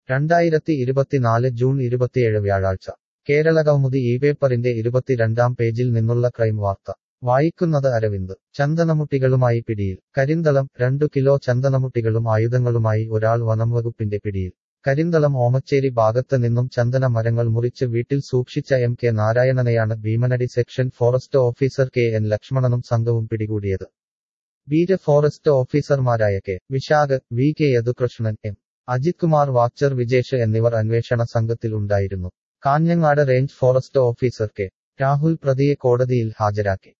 രണ്ടായിരത്തി ഇരുപത്തിനാല് ജൂൺ ഇരുപത്തിയേഴ് വ്യാഴാഴ്ച കേരളകൗമുദി ഈ പേപ്പറിന്റെ ഇരുപത്തിരണ്ടാം പേജിൽ നിന്നുള്ള ക്രൈം വാർത്ത വായിക്കുന്നത് അരവിന്ദ് ചന്ദനമുട്ടികളുമായി പിടിയിൽ കരിന്തളം രണ്ടു കിലോ ചന്ദനമുട്ടികളും ആയുധങ്ങളുമായി ഒരാൾ വനംവകുപ്പിന്റെ പിടിയിൽ കരിന്തളം ഓമച്ചേരി ഭാഗത്ത് നിന്നും ചന്ദന മരങ്ങൾ മുറിച്ച് വീട്ടിൽ സൂക്ഷിച്ച എം കെ നാരായണനെയാണ് Bheemanadi section forest officer K N ലക്ഷ്മണനും സംഘവും പിടികൂടിയത് ബീര ഫോറസ്റ്റ് ഓഫീസർമാരായ K Vishakh V K Yadukrishnan M Ajith Kumar watcher Vijesh എന്നിവർ അന്വേഷണ സംഘത്തിൽ ഉണ്ടായിരുന്നു Kanhangad range forest officer K Rahul പ്രതിയെ കോടതിയിൽ ഹാജരാക്കി